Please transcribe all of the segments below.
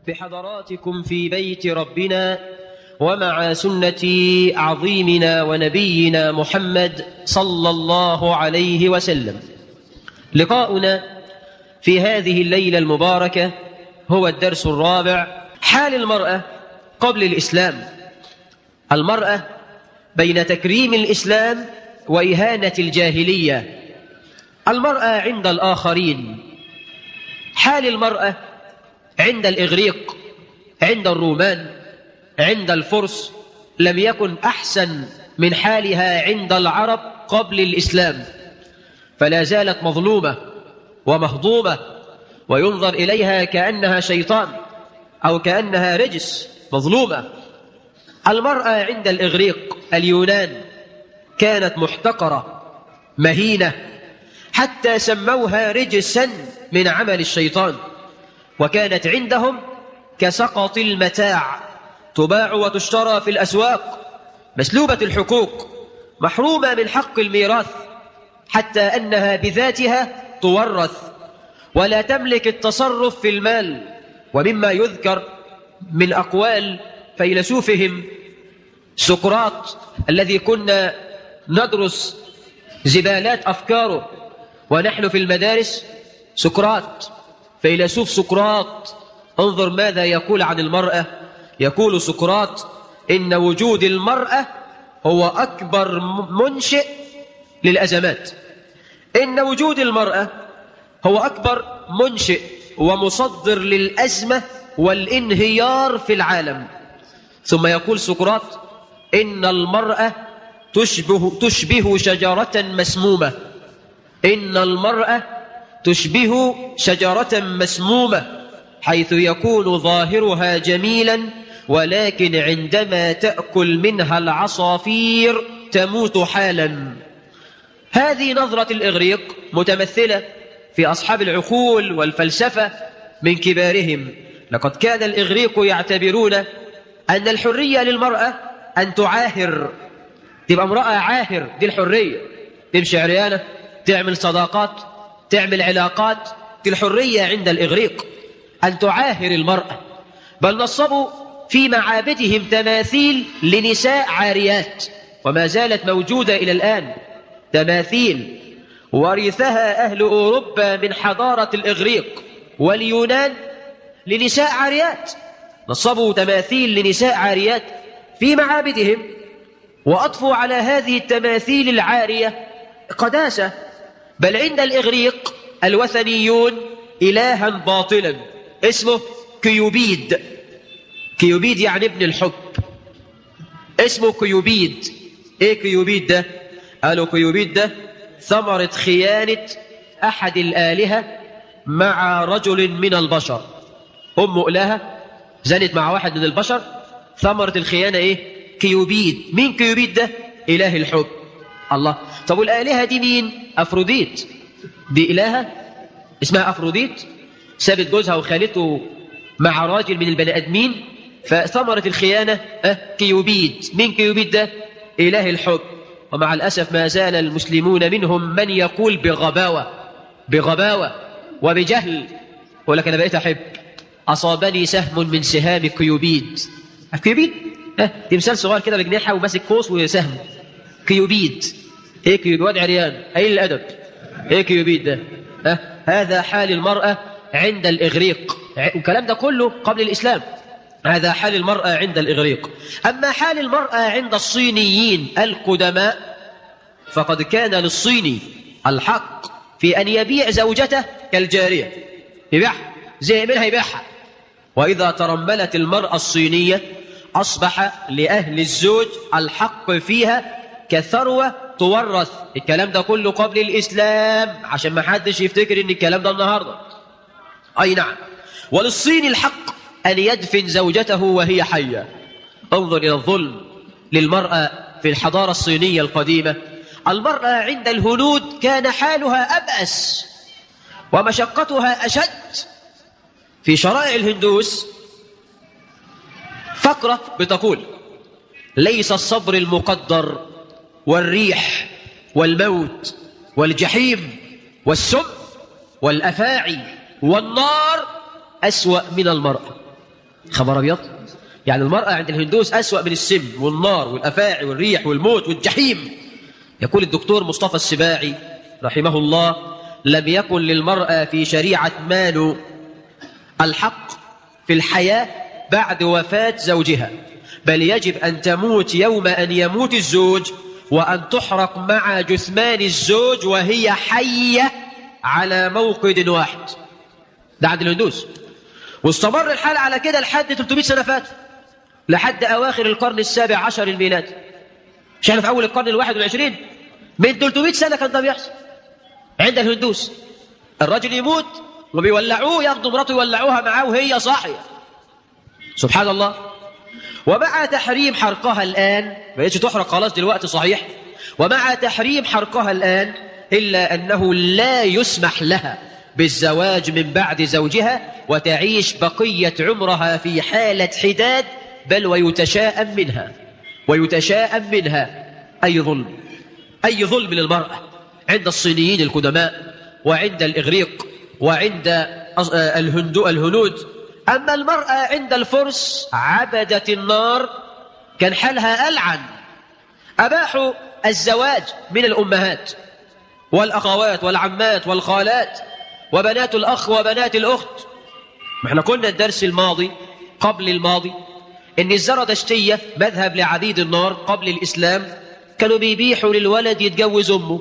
بحضراتكم في بيت ربنا ومع سنة عظيمنا ونبينا محمد صلى الله عليه وسلم لقاؤنا في هذه الليلة المباركة هو الدرس الرابع حال المرأة قبل الإسلام المرأة بين تكريم الإسلام وإهانة الجاهلية المرأة عند الآخرين حال المرأة عند الإغريق عند الرومان عند الفرس لم يكن أحسن من حالها عند العرب قبل الإسلام فلا زالت مظلومة ومهضومة وينظر إليها كأنها شيطان أو كأنها رجس مظلومة المرأة عند الإغريق اليونان كانت محتقرة مهينة حتى سموها رجسا من عمل الشيطان وكانت عندهم كسقط المتاع تباع وتشترى في الأسواق مسلوبة الحقوق محرومة من حق الميراث حتى أنها بذاتها تورث ولا تملك التصرف في المال ومما يذكر من أقوال فيلسوفهم سقراط الذي كنا ندرس زبالات أفكاره ونحن في المدارس سقراط فيلسوف سقراط انظر ماذا يقول عن المرأة يقول سقراط إن وجود المرأة هو أكبر منشئ للأزمات إن وجود المرأة هو أكبر منشئ ومصدر للأزمة والانهيار في العالم ثم يقول سقراط إن المرأة تشبه, تشبه شجرة مسمومة إن المرأة تشبه شجرة مسمومة حيث يكون ظاهرها جميلا ولكن عندما تأكل منها العصافير تموت حالا هذه نظرة الإغريق متمثلة في أصحاب العقول والفلسفة من كبارهم لقد كان الإغريق يعتبرون أن الحرية للمرأة أن تعاهر تبقى امرأة عاهر دي الحرية تمشي عريانة تعمل صداقات تعمل علاقات دي الحرية عند الإغريق أن تعاهر المرأة بل نصبوا في معابدهم تماثيل لنساء عاريات وما زالت موجودة إلى الآن تماثيل ورثها أهل أوروبا من حضارة الإغريق واليونان لنساء عاريات نصبوا تماثيل لنساء عاريات في معابدهم وأضفوا على هذه التماثيل العارية قداسة بل عند الإغريق الوثنيون إلها باطلا اسمه كيوبيد كيوبيد يعني ابن الحب اسمه كيوبيد ايه كيوبيد ده قالوا كيوبيد ده ثمرة خيانة أحد الآلهة مع رجل من البشر أم إلهة زنت مع واحد من البشر ثمرة الخيانة إيه كيوبيد مين كيوبيد ده إله الحب الله طب والآلهة دي مين أفروديت دي إلهة اسمها أفروديت سابت جوزها وخالته مع راجل من البني آدمين فثمرة الخيانة أه كيوبيد مين كيوبيد ده إله الحب ومع الأسف ما زال المسلمون منهم من يقول بغباوة بغباوة وبجهل يقول لك أنا بقيت أحب أصابني سهم من سهام كيوبيد كيوبيد أه تمثال صغير كده بجناحه وماسك قوس وسهم كيوبيد ايه كيوبيد واد عريان ايه الادب ايه كيوبيد ده أه؟ هذا حال المرأة عند الإغريق والكلام ده كله قبل الإسلام هذا حال المرأة عند الإغريق أما حال المرأة عند الصينيين القدماء فقد كان للصيني الحق في أن يبيع زوجته كالجارية يبيعها زي منها يبيعها وإذا ترملت المرأة الصينية أصبح لأهل الزوج الحق فيها كثروة تورث الكلام ده كله قبل الإسلام عشان ما حدش يفتكر ان الكلام ده النهاردة أي نعم وللصين الحق أن يدفن زوجته وهي حية انظر إلى الظلم للمرأة في الحضارة الصينية القديمة المرأة عند الهنود كان حالها أبأس ومشقتها أشد في شرائع الهندوس فقرة بتقول ليس الصبر المقدر والريح والموت والجحيم والسم والأفاعي والنار أسوأ من المرأة خبر أبيض يعني المرأة عند الهندوس أسوأ من السم والنار والأفاعي والريح والموت والجحيم يقول الدكتور مصطفى السباعي رحمه الله لم يكن للمرأة في شريعة مال الحق في الحياة بعد وفاة زوجها بل يجب أن تموت يوم أن يموت الزوج وأن تحرق مع جثمان الزوج وهي حية على موقد واحد ده عند الهندوس واستمر الحال على كده لحد 300 سنة فات لحد أواخر القرن السابع عشر الميلادي مش احنا في أول القرن الواحد والعشرين من 300 سنة كان ده بيحصل عند الهندوس الرجل يموت وبيولعوه ياخدوا مراته يولعوها معاه وهي صاحية سبحان الله ومع تحريم حرقها الآن ما بقتش تحرق خلاص دلوقتي صحيح ومع تحريم حرقها الآن إلا أنه لا يسمح لها بالزواج من بعد زوجها وتعيش بقية عمرها في حالة حداد بل ويتشاءم منها ويتشاءم منها أي ظلم أي ظلم للمرأة عند الصينيين القدماء وعند الإغريق وعند الهندو الهنود أما المرأة عند الفرس عبدة النار كان حالها ألعن أباحوا الزواج من الأمهات والأخوات والعمات والخالات وبنات الأخ وبنات الأخت ما احنا قلنا الدرس الماضي قبل الماضي ان الزردشتية مذهب لعبيد النار قبل الإسلام كانوا بيبيحوا للولد يتجوز أمه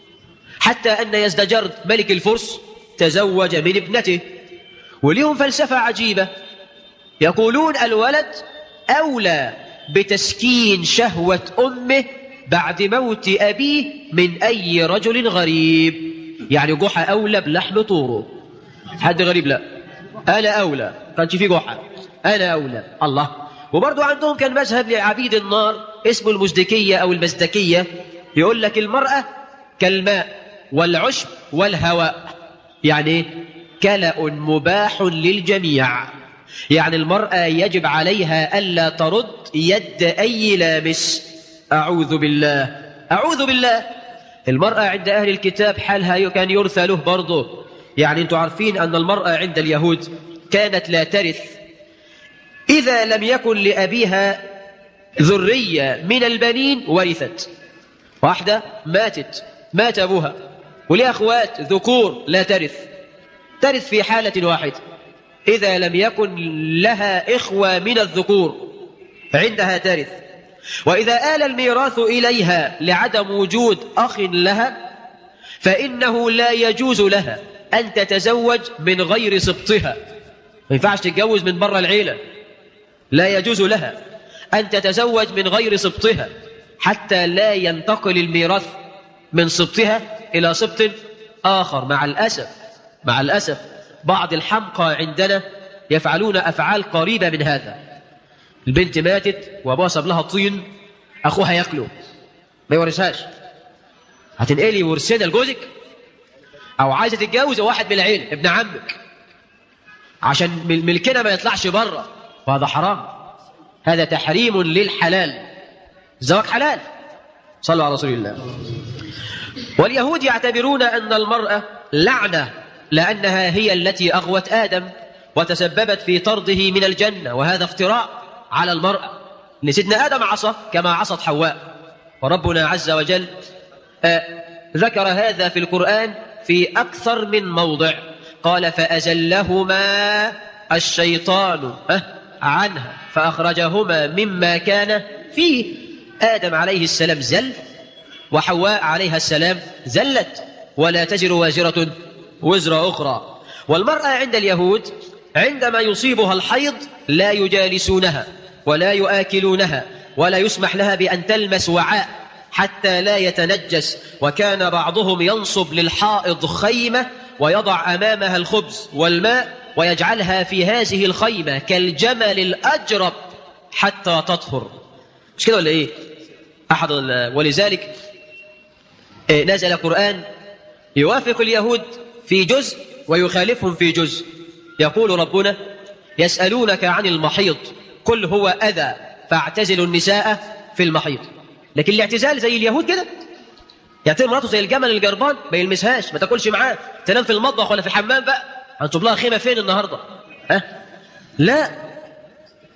حتى أن يزدجرد ملك الفرس تزوج من ابنته وليهم فلسفة عجيبة يقولون الولد أولى بتسكين شهوة أمه بعد موت أبيه من أي رجل غريب يعني جحا أولى بلحم طوره حد غريب لا أنا أولى كانش في جحا أنا أولى الله وبرضو عندهم كان مذهب لعبيد النار اسمه المزدكية أو المزدكية يقول لك المرأة كالماء والعشب والهواء يعني كلأ مباح للجميع يعني المرأة يجب عليها ألا ترد يد أي لامس أعوذ بالله أعوذ بالله المرأة عند أهل الكتاب حالها كان يرثى له برضه يعني أنتم عارفين أن المرأة عند اليهود كانت لا ترث إذا لم يكن لأبيها ذرية من البنين ورثت واحدة ماتت مات أبوها ولها أخوات ذكور لا ترث ترث في حالة واحدة إذا لم يكن لها إخوة من الذكور عندها ترث وإذا آل الميراث إليها لعدم وجود أخ لها فإنه لا يجوز لها أن تتزوج من غير سبطها ما ينفعش تتجوز من بره العيلة لا يجوز لها أن تتزوج من غير سبطها حتى لا ينتقل الميراث من سبطها إلى سبط آخر مع الأسف مع الأسف بعض الحمقى عندنا يفعلون أفعال قريبة من هذا البنت ماتت وابوها ساب لها طين أخوها ياكله ما يورثهاش هتنقلي ورثنا لجوزك أو عايزة تتجوز واحد من العيلة ابن عمك عشان ملكنا ما يطلعش بره وهذا حرام هذا تحريم للحلال الزواج حلال صلوا على رسول الله واليهود يعتبرون أن المرأة لعنة لأنها هي التي أغوت آدم وتسببت في طرده من الجنة وهذا افتراء على المرأة إن سيدنا آدم عصى كما عصت حواء وربنا عز وجل آه ذكر هذا في القرآن في أكثر من موضع قال فأزلهما الشيطان آه عنها فأخرجهما مما كان فيه آدم عليه السلام زل وحواء عليها السلام زلت ولا تزر وازرة وزر أخرى والمرأة عند اليهود عندما يصيبها الحيض لا يجالسونها ولا يآكلونها ولا يسمح لها بأن تلمس وعاء حتى لا يتنجس وكان بعضهم ينصب للحائض خيمة ويضع أمامها الخبز والماء ويجعلها في هذه الخيمة كالجمل الأجرب حتى تطهر مش كده ولا إيه أحد ولذلك نزل قرآن يوافق اليهود في جزء ويخالفهم في جزء يقول ربنا يسألونك عن المحيض قل هو أذى فاعتزلوا النساء في المحيض لكن الاعتزال زي اليهود كده يعتبر مراته زي الجمل الجربان ما يلمسهاش ما تاكلش معاه تنام في المطبخ ولا في الحمام بقى هنصب لها خيمه فين النهارده ها أه؟ لا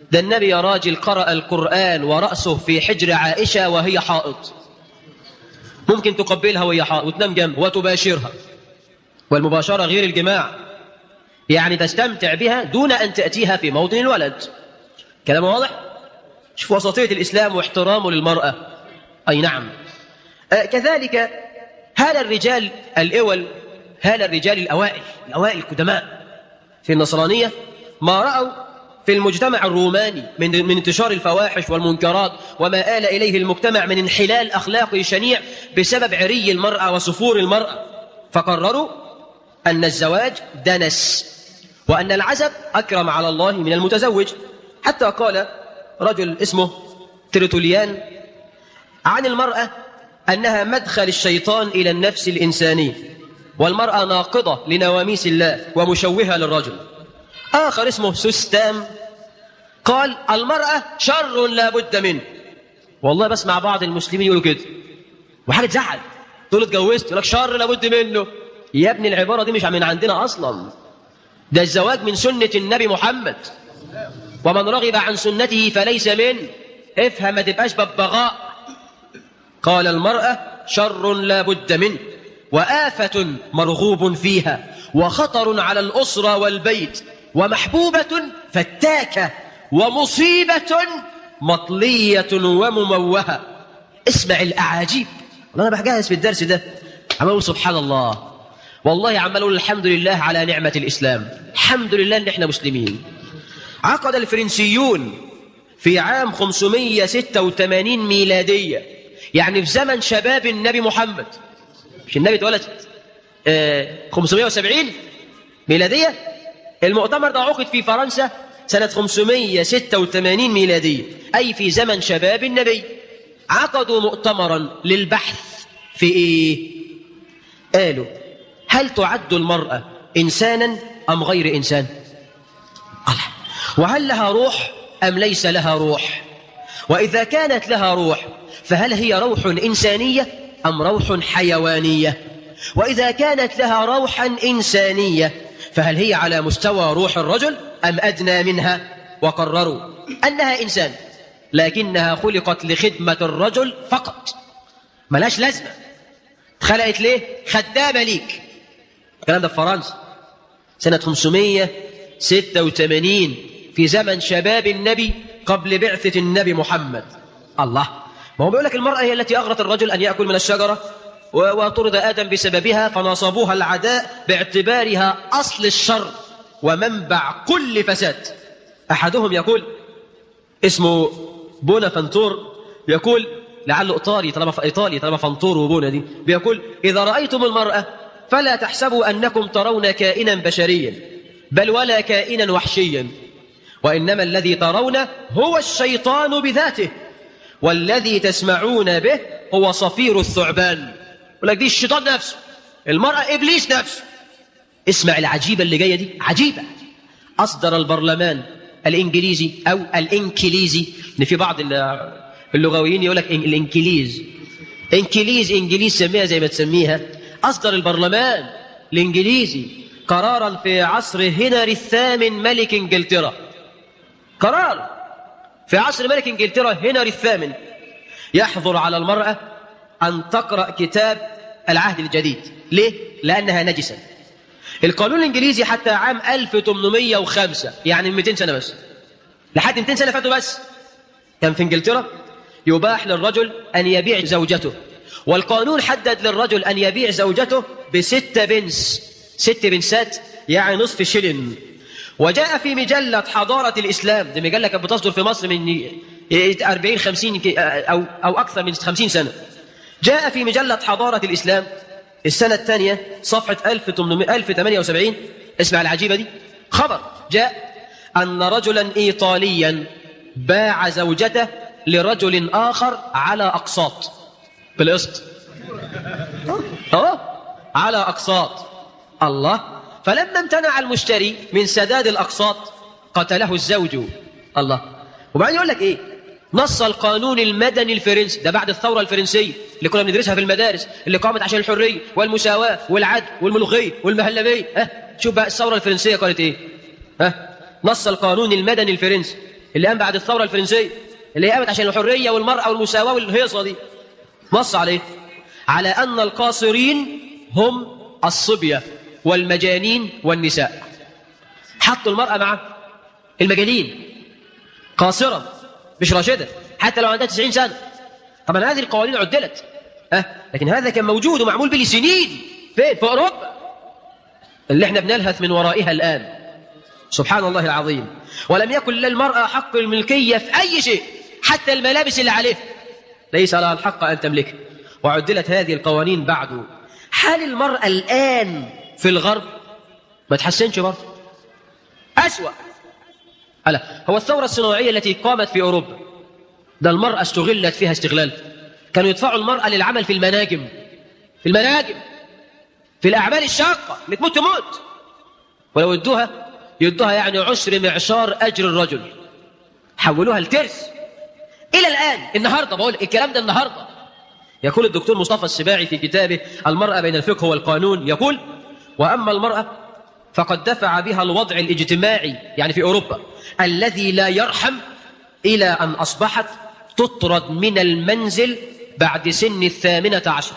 ده النبي يا راجل قرأ القرآن ورأسه في حجر عائشة وهي حائط ممكن تقبلها وهي حائط وتنام جنبها وتباشرها والمباشرة غير الجماع يعني تستمتع بها دون أن تأتيها في موطن الولد كلام واضح شوف وسطية الإسلام واحترامه للمرأة أي نعم آه كذلك هال الرجال الأول هال الرجال الأوائل الأوائل القدماء في النصرانية ما رأوا في المجتمع الروماني من من انتشار الفواحش والمنكرات وما آل إليه المجتمع من انحلال أخلاقي شنيع بسبب عري المرأة وسفور المرأة فقرروا أن الزواج دنس وأن العزب أكرم على الله من المتزوج حتى قال رجل اسمه تريتوليان عن المرأة أنها مدخل الشيطان إلى النفس الإنسانية والمرأة ناقضة لنواميس الله ومشوهة للرجل آخر اسمه سستام قال المرأة شر لا بد منه والله بسمع بعض المسلمين يقولوا كده وحاجة تزعل تقول اتجوزت يقول لك شر لابد منه يا ابني العبارة دي مش من عندنا أصلا ده الزواج من سنة النبي محمد ومن رغب عن سنته فليس منه افهم ما تبقاش ببغاء قال المرأة شر لا بد منه وآفة مرغوب فيها وخطر على الأسرة والبيت ومحبوبة فتاكة ومصيبة مطلية ومموهة اسمع الأعاجيب أنا بحجهز في الدرس ده عمال سبحان الله والله عمال أقول الحمد لله على نعمة الإسلام الحمد لله إن إحنا مسلمين عقد الفرنسيون في عام 586 ميلادية يعني في زمن شباب النبي محمد مش النبي اتولد 570 ميلادية المؤتمر ده عقد في فرنسا سنة 586 ميلادية أي في زمن شباب النبي عقدوا مؤتمرا للبحث في إيه قالوا هل تعد المرأة إنسانا أم غير إنسان الله وهل لها روح أم ليس لها روح وإذا كانت لها روح فهل هي روح إنسانية أم روح حيوانية وإذا كانت لها روحا إنسانية فهل هي على مستوى روح الرجل أم أدنى منها وقرروا أنها إنسان لكنها خلقت لخدمة الرجل فقط ملاش لازمة اتخلقت ليه خدامة ليك الكلام ده في فرنسا سنة 586 في زمن شباب النبي قبل بعثة النبي محمد الله ما هو بيقول لك المرأة هي التي أغرت الرجل أن يأكل من الشجرة وطرد آدم بسببها فنصبوها العداء باعتبارها أصل الشر ومنبع كل فساد أحدهم يقول اسمه بونا فانتور يقول لعله إيطالي طالما إيطالي طالما فانتور وبونا دي بيقول إذا رأيتم المرأة فلا تحسبوا أنكم ترون كائنا بشريا بل ولا كائنا وحشيا وإنما الذي ترون هو الشيطان بذاته والذي تسمعون به هو صفير الثعبان يقول لك دي الشيطان نفسه المرأة إبليس نفسه اسمع العجيبة اللي جاية دي عجيبة أصدر البرلمان الإنجليزي أو الإنكليزي إن في بعض اللغويين يقول لك الإنكليز إنكليز إنجليز سميها زي ما تسميها أصدر البرلمان الإنجليزي قرارا في عصر هنري الثامن ملك إنجلترا قرار في عصر ملك إنجلترا هنري الثامن يحظر على المرأة أن تقرأ كتاب العهد الجديد ليه؟ لأنها نجسة القانون الإنجليزي حتى عام 1805 يعني 200 سنة بس لحد 200 سنة فاتوا بس كان في إنجلترا يباح للرجل أن يبيع زوجته والقانون حدد للرجل أن يبيع زوجته بستة بنس ست بنسات يعني نصف شلن وجاء في مجلة حضارة الإسلام دي مجلة كانت بتصدر في مصر من 40 50 أو أو أكثر من 50 سنة جاء في مجلة حضارة الإسلام السنة الثانية صفحة 1078 اسمع العجيبة دي خبر جاء أن رجلا إيطاليا باع زوجته لرجل آخر على أقساط بالقسط اه على أقساط الله فلما امتنع المشتري من سداد الأقساط قتله الزوج الله وبعدين يقول لك إيه نص القانون المدني الفرنسي ده بعد الثورة الفرنسية اللي كنا بندرسها في المدارس اللي قامت عشان الحرية والمساواة والعدل والملوخية والمهلبية ها شوف بقى الثورة الفرنسية قالت إيه ها نص القانون المدني الفرنسي اللي قام بعد الثوره الفرنسيه اللي قامت عشان الحريه والمراه والمساواه والهيصه دي نص عليه على ان القاصرين هم الصبيه والمجانين والنساء حطوا المراه مع المجانين قاصره مش راشده حتى لو عندها 90 سنه طبعا هذه القوانين عدلت أه؟ لكن هذا كان موجود ومعمول به سنين فين في اوروبا اللي احنا بنلهث من ورائها الان سبحان الله العظيم ولم يكن للمرأة حق الملكية في أي شيء حتى الملابس اللي عليه ليس لها الحق أن تملكه وعدلت هذه القوانين بعد حال المرأة الآن في الغرب ما تحسنش برضه أسوأ ألا هو الثورة الصناعية التي قامت في أوروبا ده المرأة استغلت فيها استغلال كانوا يدفعوا المرأة للعمل في المناجم في المناجم في الأعمال الشاقة اللي تموت تموت ولو ادوها يدوها يعني عشر معشار أجر الرجل حولوها لترس إلى الآن النهاردة بقول الكلام ده النهاردة يقول الدكتور مصطفى السباعي في كتابه المرأة بين الفقه والقانون يقول وأما المرأة فقد دفع بها الوضع الاجتماعي يعني في أوروبا الذي لا يرحم إلى أن أصبحت تطرد من المنزل بعد سن الثامنة عشر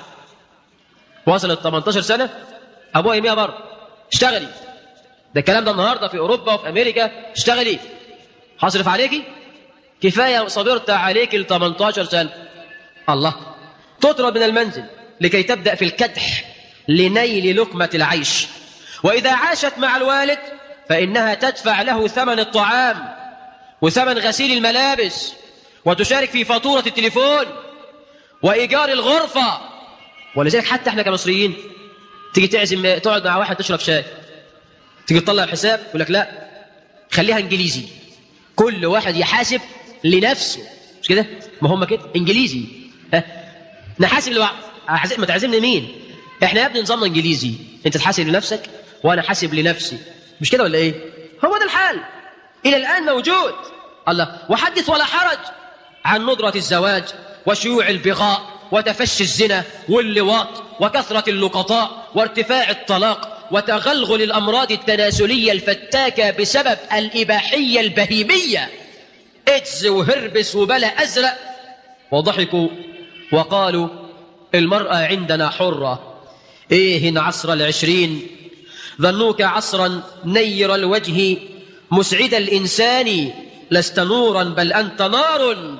وصلت 18 سنة أبوها يميها بره اشتغلي ده الكلام ده النهارده في اوروبا وفي امريكا اشتغلي هصرف عليكي كفايه صبرت عليك ل 18 سنه الله تطرد من المنزل لكي تبدا في الكدح لنيل لقمه العيش واذا عاشت مع الوالد فانها تدفع له ثمن الطعام وثمن غسيل الملابس وتشارك في فاتوره التليفون وايجار الغرفه ولذلك حتى احنا كمصريين تيجي تعزم تقعد مع واحد تشرب شاي تيجي تطلع الحساب يقول لك لا خليها انجليزي كل واحد يحاسب لنفسه مش كده ما هم كده انجليزي ها نحاسب لبعض ما تعزمني مين احنا يا ابني نظامنا انجليزي انت تحاسب لنفسك وانا حاسب لنفسي مش كده ولا ايه هو ده الحال الى الان موجود الله وحدث ولا حرج عن ندرة الزواج وشيوع البغاء وتفشي الزنا واللواط وكثرة اللقطاء وارتفاع الطلاق وتغلغل الأمراض التناسلية الفتاكة بسبب الإباحية البهيمية إيدز وهربس وبلا أزرق وضحكوا وقالوا المرأة عندنا حرة إيه عصر العشرين ظنوك عصرا نير الوجه مسعد الإنسان لست نورا بل أنت نار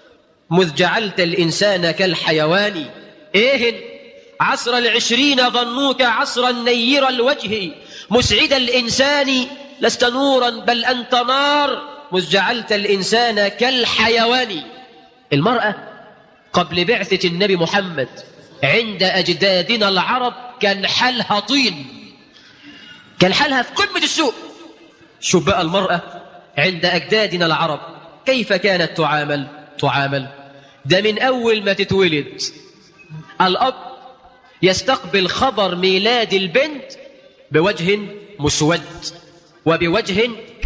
مذ جعلت الإنسان كالحيوان إيه عصر العشرين ظنوك عصرا نير الوجه مسعد الإنسان لست نورا بل أنت نار مذ جعلت الإنسان كالحيوان المرأة قبل بعثة النبي محمد عند أجدادنا العرب كان حالها طين كان حالها في قمة السوء شوف بقى المرأة عند أجدادنا العرب كيف كانت تعامل تعامل ده من أول ما تتولد الأب يستقبل خبر ميلاد البنت بوجه مسود وبوجه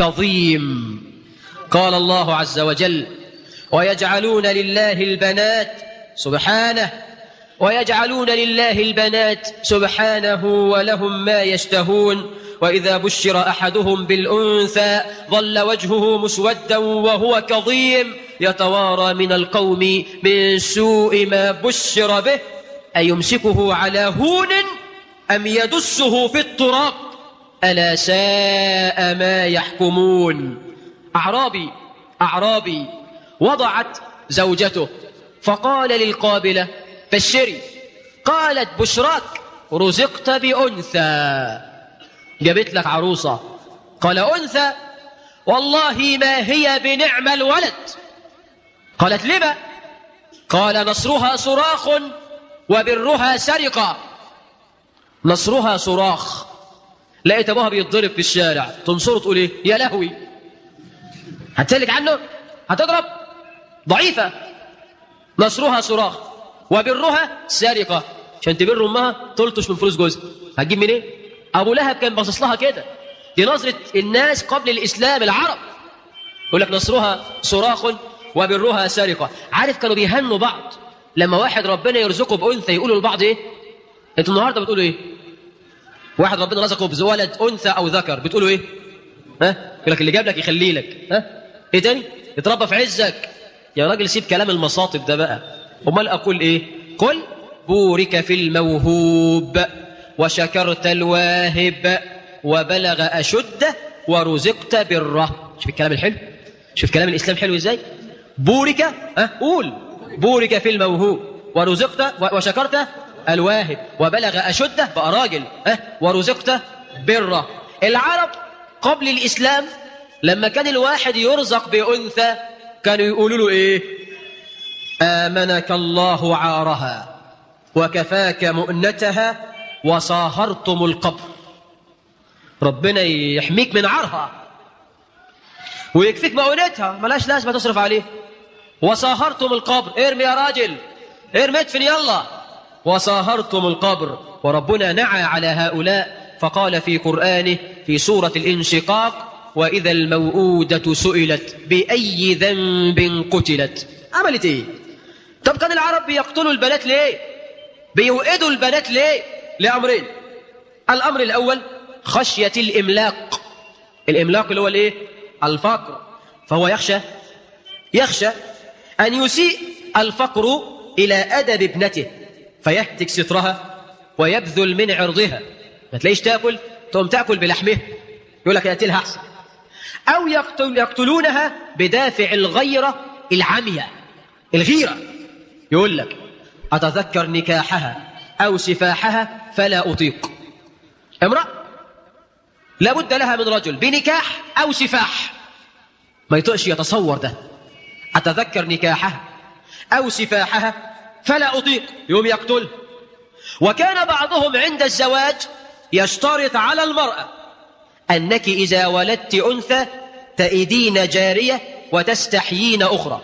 كظيم قال الله عز وجل ويجعلون لله البنات سبحانه ويجعلون لله البنات سبحانه ولهم ما يشتهون وإذا بشر أحدهم بالأنثى ظل وجهه مسودا وهو كظيم يتوارى من القوم من سوء ما بشر به أيمسكه على هون أم يدسه في التراب ألا ساء ما يحكمون أعرابي أعرابي وضعت زوجته فقال للقابلة بشري قالت بشراك رزقت بأنثى جابت لك عروسة قال أنثى والله ما هي بنعم الولد قالت لما قال نصرها صراخ وبرها سرقة نصرها صراخ لقيت ابوها بيتضرب في الشارع تنصره تقول ايه يا لهوي هتسلك عنه هتضرب ضعيفة نصرها صراخ وبرها سرقة عشان تبر امها تلطش من فلوس جوزها هتجيب منين إيه؟ ابو لهب كان باصص لها كده دي نظرة الناس قبل الاسلام العرب يقول لك نصرها صراخ وبرها سرقة عارف كانوا بيهنوا بعض لما واحد ربنا يرزقه بأنثى يقولوا لبعض ايه انتوا النهارده بتقولوا ايه واحد ربنا رزقه بولد انثى او ذكر بتقولوا ايه ها يقول لك اللي جاب لك يخليه لك ها ايه تاني اتربى في عزك يا راجل سيب كلام المصاطب ده بقى امال اقول ايه قل بورك في الموهوب وشكرت الواهب وبلغ اشده ورزقت بره شوف الكلام الحلو شوف كلام الاسلام حلو ازاي بورك ها قول بورك في الموهوب ورزقت وشكرت الواهب وبلغ اشده بقى راجل ها ورزقت بره العرب قبل الاسلام لما كان الواحد يرزق بانثى كانوا يقولوا له ايه امنك الله عارها وكفاك مؤنتها وصاهرتم القبر ربنا يحميك من عارها ويكفيك مؤونتها ملاش لازمه تصرف عليه وصاهرتم القبر ارمي يا راجل ارمي ادفن يلا وصاهرتم القبر وربنا نعى على هؤلاء فقال في قرآنه في سورة الانشقاق وإذا الموءودة سئلت بأي ذنب قتلت عملت ايه طب كان العرب بيقتلوا البنات ليه بيوئدوا البنات ليه لأمرين الأمر الأول خشية الإملاق الإملاق اللي هو الايه الفقر فهو يخشى يخشى أن يسيء الفقر إلى أدب ابنته فيهتك سترها ويبذل من عرضها ما تلاقيش تاكل تقوم تاكل بلحمها يقول لك ياتي لها احسن او يقتل يقتلونها بدافع الغيره العمية الغيره يقول لك اتذكر نكاحها او سفاحها فلا اطيق امراه لابد لها من رجل بنكاح او سفاح ما يطقش يتصور ده اتذكر نكاحها او سفاحها فلا اطيق يوم يقتل وكان بعضهم عند الزواج يشترط على المرأة أنك إذا ولدت أنثى تأيدين جارية وتستحيين أخرى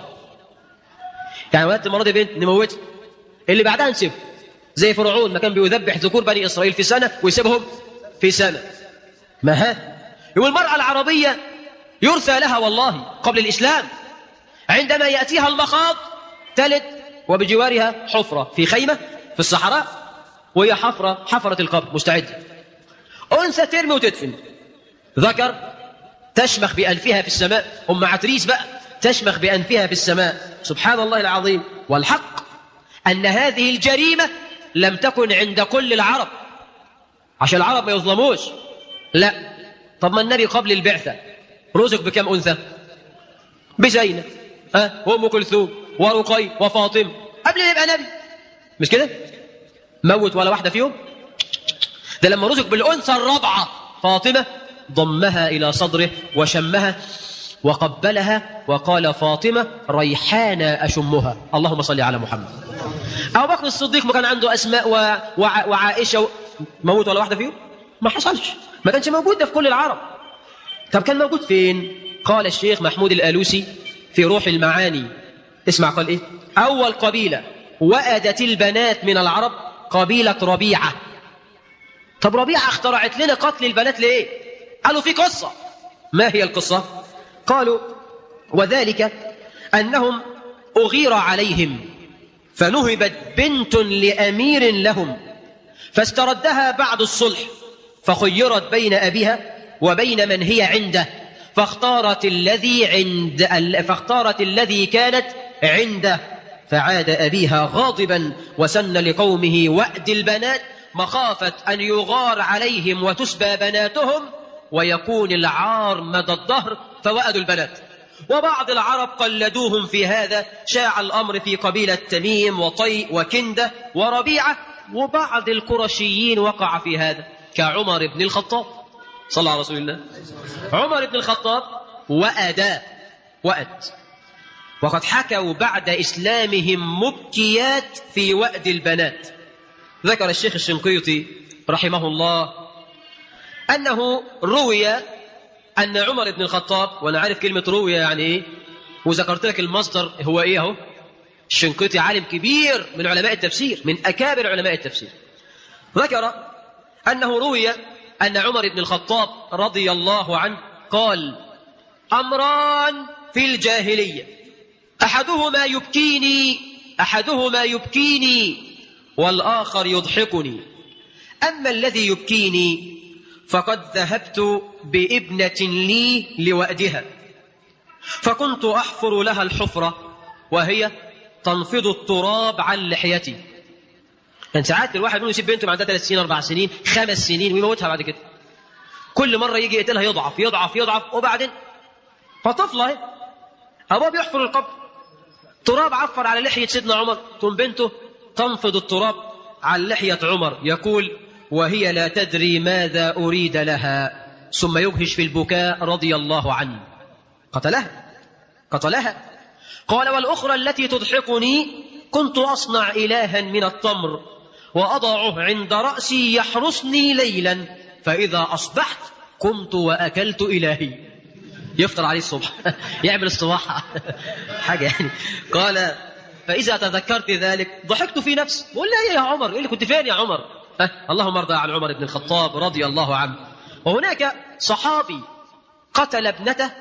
يعني ولدت المرة دي بنت نموتها اللي بعدها نسيبه زي فرعون ما كان بيذبح ذكور بني إسرائيل في سنة ويسيبهم في سنة ما ها والمرأة العربية يرثى لها والله قبل الإسلام عندما يأتيها المخاض تلد وبجوارها حفرة في خيمة في الصحراء وهي حفرة حفرة القبر مستعدة أنثى ترمي وتدفن ذكر تشمخ بأنفها في السماء أم عتريس بقى تشمخ بأنفها في السماء سبحان الله العظيم والحق أن هذه الجريمة لم تكن عند كل العرب عشان العرب ما يظلموش لا طب ما النبي قبل البعثة رزق بكم أنثى بزينب ها وأم كلثوم ورقي وفاطمة قبل ما يبقى نبي مش كده موت ولا واحدة فيهم ده لما رزق بالأنثى الرابعة فاطمة ضمها إلى صدره وشمها وقبلها وقال فاطمة ريحانة أشمها اللهم صل على محمد أبو بكر الصديق ما كان عنده أسماء و... وع... وعائشة و... موت ولا واحدة فيهم ما حصلش ما كانش موجود ده في كل العرب طب كان موجود فين قال الشيخ محمود الآلوسي في روح المعاني اسمع قال إيه أول قبيلة وأدت البنات من العرب قبيلة ربيعة طب ربيعة اخترعت لنا قتل البنات ليه قالوا في قصة ما هي القصة قالوا وذلك أنهم أغير عليهم فنهبت بنت لأمير لهم فاستردها بعد الصلح فخيرت بين أبيها وبين من هي عنده فاختارت الذي عند فاختارت الذي كانت عنده فعاد أبيها غاضبا وسن لقومه وأد البنات مخافة أن يغار عليهم وتسبى بناتهم ويكون العار مدى الظهر فوأدوا البنات وبعض العرب قلدوهم في هذا شاع الأمر في قبيلة تميم وطي وكندة وربيعة وبعض القرشيين وقع في هذا كعمر بن الخطاب صلى الله على رسول الله عمر بن الخطاب وأدا وأد وقد حكوا بعد إسلامهم مبكيات في وأد البنات ذكر الشيخ الشنقيطي رحمه الله أنه روي أن عمر بن الخطاب وأنا عارف كلمة روي يعني إيه وذكرت لك المصدر هو إيه أهو الشنقيطي عالم كبير من علماء التفسير من أكابر علماء التفسير ذكر أنه روي أن عمر بن الخطاب رضي الله عنه قال أمران في الجاهلية أحدهما يبكيني أحدهما يبكيني والآخر يضحكني أما الذي يبكيني فقد ذهبت بابنة لي لوأدها فكنت أحفر لها الحفرة وهي تنفض التراب عن لحيتي كان ساعات الواحد منهم يسيب بنته عندها ثلاث سنين أربع سنين خمس سنين ويموتها بعد كده كل مرة يجي يقتلها يضعف يضعف يضعف وبعدين فطفلة اهي أبوه بيحفر القبر تراب عفر على لحية سيدنا عمر ثم بنته تنفض التراب عن لحية عمر يقول وهي لا تدري ماذا أريد لها ثم يبهش في البكاء رضي الله عنه قتلها قتلها قال والأخرى التي تضحكني كنت أصنع إلها من التمر وأضعه عند رأسي يحرسني ليلا فإذا أصبحت قمت وأكلت إلهي يفطر عليه الصبح يعمل الصباح حاجة يعني قال فإذا تذكرت ذلك ضحكت في نفسي بقول لا إيه يا عمر إيه اللي كنت فين يا عمر أه اللهم ارضى عن عمر بن الخطاب رضي الله عنه وهناك صحابي قتل ابنته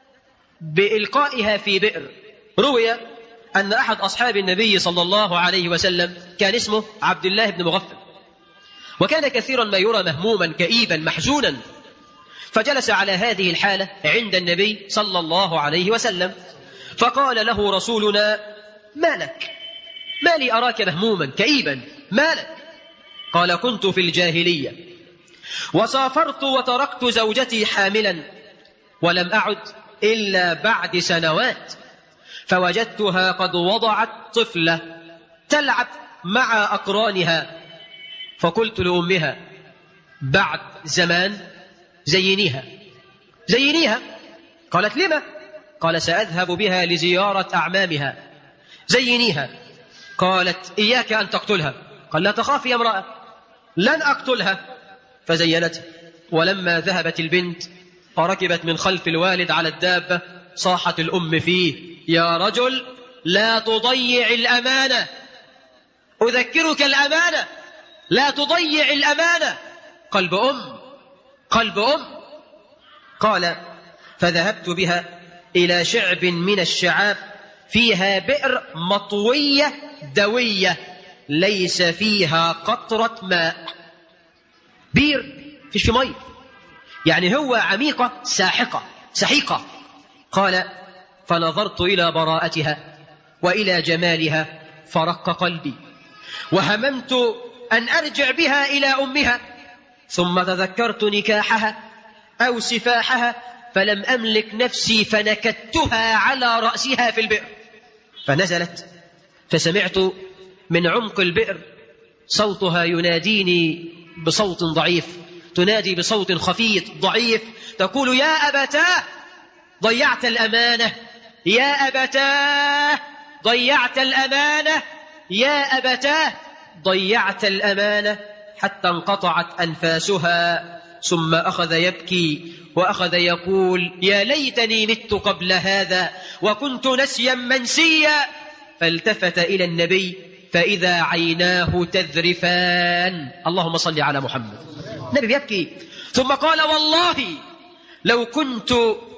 بإلقائها في بئر روي أن أحد أصحاب النبي صلى الله عليه وسلم كان اسمه عبد الله بن مغفل وكان كثيرا ما يرى مهموما كئيبا محزونا فجلس على هذه الحالة عند النبي صلى الله عليه وسلم فقال له رسولنا ما لك ما لي أراك مهموما كئيبا ما لك قال كنت في الجاهلية وسافرت وتركت زوجتي حاملا ولم أعد إلا بعد سنوات فوجدتها قد وضعت طفلة تلعب مع أقرانها فقلت لأمها بعد زمان زينيها زينيها قالت لما قال سأذهب بها لزيارة أعمامها زينيها قالت إياك أن تقتلها قال لا تخافي يا امرأة لن أقتلها فزينتها ولما ذهبت البنت فركبت من خلف الوالد على الدابة صاحت الأم فيه يا رجل لا تضيع الأمانة أذكرك الأمانة لا تضيع الأمانة قلب أم قلب أم قال فذهبت بها إلى شعب من الشعاب فيها بئر مطوية دوية ليس فيها قطرة ماء بير فيش في مي يعني هو عميقة ساحقة سحيقة قال فنظرت إلى براءتها وإلى جمالها فرق قلبي وهممت أن أرجع بها إلى أمها ثم تذكرت نكاحها أو سفاحها فلم أملك نفسي فنكدتها على رأسها في البئر فنزلت فسمعت من عمق البئر صوتها يناديني بصوت ضعيف تنادي بصوت خفيف ضعيف تقول يا أبتاه ضيعت الأمانة يا أبتاه ضيعت الأمانة يا أبتاه ضيعت الأمانة حتى انقطعت أنفاسها ثم أخذ يبكي وأخذ يقول يا ليتني مت قبل هذا وكنت نسيا منسيا فالتفت إلى النبي فإذا عيناه تذرفان اللهم صل على محمد النبي يبكي ثم قال والله لو كنت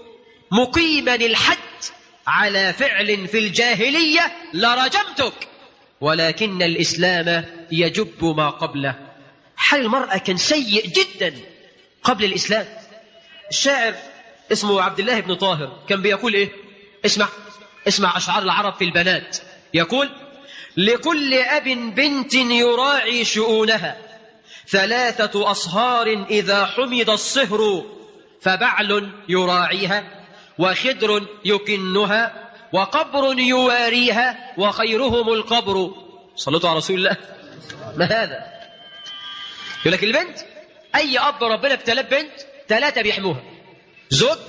مقيما الحد على فعل في الجاهلية لرجمتك ولكن الإسلام يجب ما قبله حال المرأة كان سيء جدا قبل الإسلام الشاعر اسمه عبد الله بن طاهر كان بيقول إيه اسمع اسمع أشعار العرب في البنات يقول لكل أب بنت يراعي شؤونها ثلاثة أصهار إذا حمد الصهر فبعل يراعيها وخدر يكنها وقبر يواريها وخيرهم القبر صلوا على رسول الله ما هذا يقول لك البنت أي أب ربنا ابتلاه بنت ثلاثة بيحموها زوج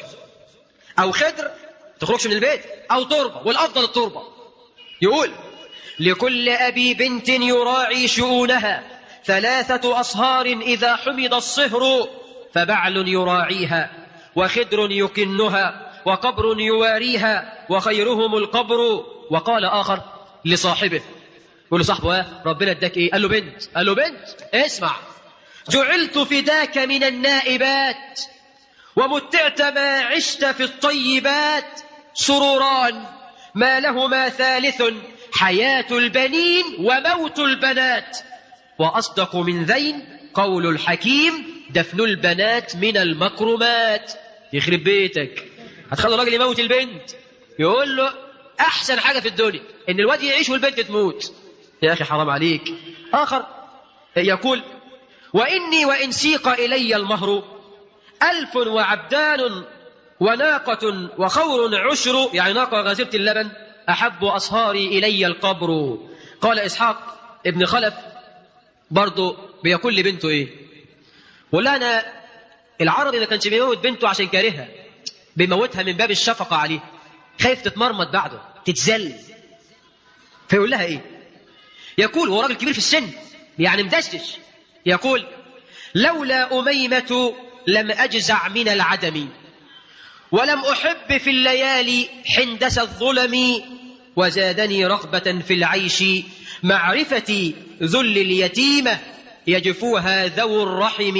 أو خدر تخرجش من البيت أو تربة والأفضل التربة يقول لكل أبي بنت يراعي شؤونها ثلاثة أصهار إذا حمد الصهر فبعل يراعيها وخدر يكنها وقبر يواريها وخيرهم القبر وقال آخر لصاحبه يقول لصاحبه ربنا اداك ايه قال له بنت قال له بنت اسمع جعلت فداك من النائبات ومتعت ما عشت في الطيبات سروران ما لهما ثالث حياة البنين وموت البنات وأصدق من ذين قول الحكيم دفن البنات من المكرمات يخرب بيتك هتخلي الراجل يموت البنت يقول له احسن حاجه في الدنيا ان الواد يعيش والبنت تموت يا اخي حرام عليك اخر يقول واني وان سيق الي المهر الف وعبدان وناقة وخور عشر يعني ناقة غازرة اللبن أحب أصهاري إلي القبر قال إسحاق ابن خلف برضه بيقول لبنته إيه بقول لها أنا العربي ما كانش بيموت بنته عشان كارهها بيموتها من باب الشفقة عليه خايف تتمرمط بعده تتذل فيقول لها إيه يقول هو راجل كبير في السن يعني مدشتش يقول لولا أميمة لم أجزع من العدم ولم أحب في الليالي حندس الظلم وزادني رغبة في العيش معرفة ذل اليتيمة يجفوها ذو الرحم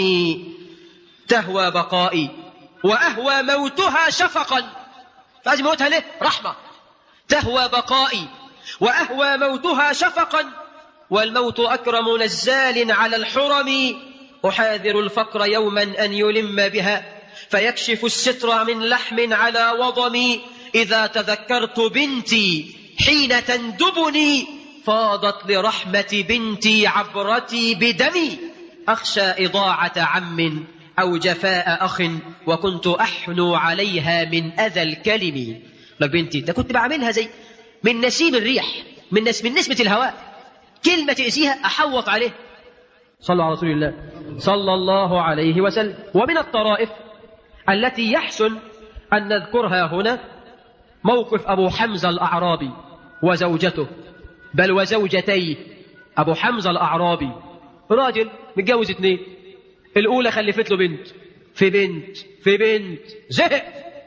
تهوى بقائي وأهوى موتها شفقا فعايز موتها ليه؟ رحمة تهوى بقائي وأهوى موتها شفقا والموت أكرم نزال على الحرم أحاذر الفقر يوما أن يلم بها فيكشف الستر من لحم على وضمي إذا تذكرت بنتي حين تندبني فاضت لرحمة بنتي عبرتي بدمي أخشى إضاعة عم أو جفاء أخ وكنت أحنو عليها من أذى الكلم لك بنتي ده كنت بعملها زي من نسيم الريح من, نس من نسمة الهواء كلمة تأسيها أحوط عليه صلوا على رسول الله صلى الله عليه وسلم ومن الطرائف التي يحسن أن نذكرها هنا موقف أبو حمزة الأعرابي وزوجته بل وزوجتيه أبو حمزة الأعرابي راجل متجوز اتنين الأولى خلفت له بنت في بنت في بنت زهق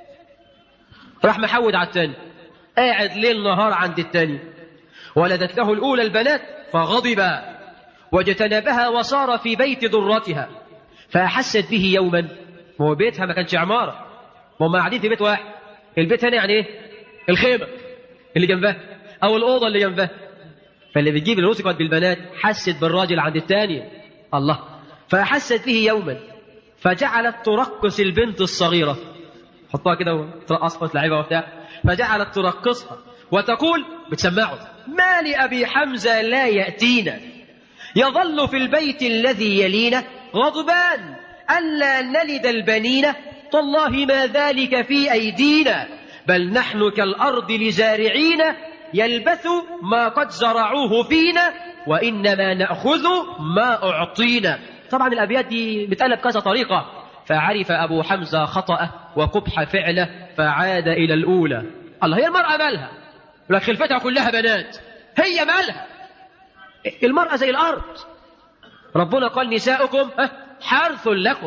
راح محود على التاني قاعد ليل نهار عند التاني ولدت له الأولى البنات فغضب واجتنبها وصار في بيت ضرتها فأحست به يوما ما هو بيتها ما كانش عمارة ما هم قاعدين في بيت واحد البيت هنا يعني ايه الخيمة اللي جنبها أو الأوضة اللي جنبها فاللي بتجيب اللي رزقت بالبنات حست بالراجل عند الثانية الله فأحست به يوما فجعلت ترقص البنت الصغيرة حطها كده وترقصها تلعبها وبتاع فجعلت ترقصها وتقول بتسمعه ما لأبي حمزة لا يأتينا يظل في البيت الذي يلينا غضبان ألا نلد البنين تالله ما ذلك في أيدينا بل نحن كالأرض لزارعين يلبث ما قد زرعوه فينا وإنما نأخذ ما أعطينا طبعا الأبيات دي بتقلب كذا طريقة فعرف أبو حمزة خطأه وقبح فعله فعاد إلى الأولى الله هي المرأة مالها لك خلفتها كلها بنات هي مالها المرأة زي الأرض ربنا قال نساؤكم حرث لكم